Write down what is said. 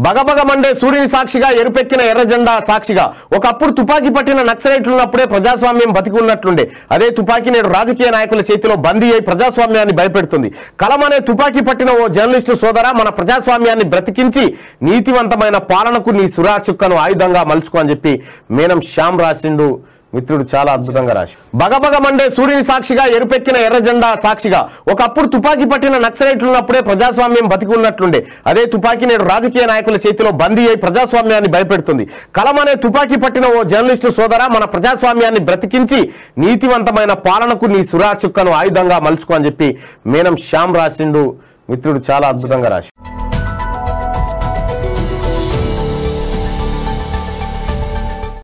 బగబగ Monday సూర్యుని సాక్షిగా ఎరుపెక్కిన ఎర్ర జెండా సాక్షిగా ఒకప్పుడు తుపాకీ పట్టిన నక్సలైట్లు ఉన్నప్పుడే ప్రజాస్వామ్యం బతికి ఉన్నట్లుండే అదే తుపాకీ నేడు రాజకీయ నాయకుల చేతిలో బందీ అయి ప్రజాస్వామ్యాన్ని భయపెడుతుంది కలం అనే తుపాకీ పట్టిన ఓ జర్నలిస్టు సోదరా మన ప్రజాస్వామ్యాన్ని బ్రతికించి నీతివంతమైన పాలనకు నీ సురా చుక్కను ఆయుధంగా మలుచుకో అని చెప్పి మేనం శ్యామ్ రాసిండు మిత్రుడు చాలా అద్భుతంగా రాసి బగబగ మండే సూర్యుని సాక్షిగా ఎరుపెక్కిన ఎర్ర జెండా సాక్షిగా ఒకప్పుడు తుపాకీ పట్టిన నక్సలైట్లు ఉన్నప్పుడే ప్రజాస్వామ్యం బతికి ఉన్నట్లుండే అదే తుపాకీ నేడు రాజకీయ నాయకుల చేతిలో బందీ అయి ప్రజాస్వామ్యాన్ని భయపెడుతుంది కలం అనే తుపాకీ పట్టిన ఓ జర్నలిస్టు సోదరా మన ప్రజాస్వామ్యాన్ని బ్రతికించి నీతివంతమైన పాలనకు నీ సురా చుక్కను ఆయుధంగా మలుచుకో అని చెప్పి మేనం శ్యామ్ రాసిండు మిత్రుడు చాలా అద్భుతంగా రాసి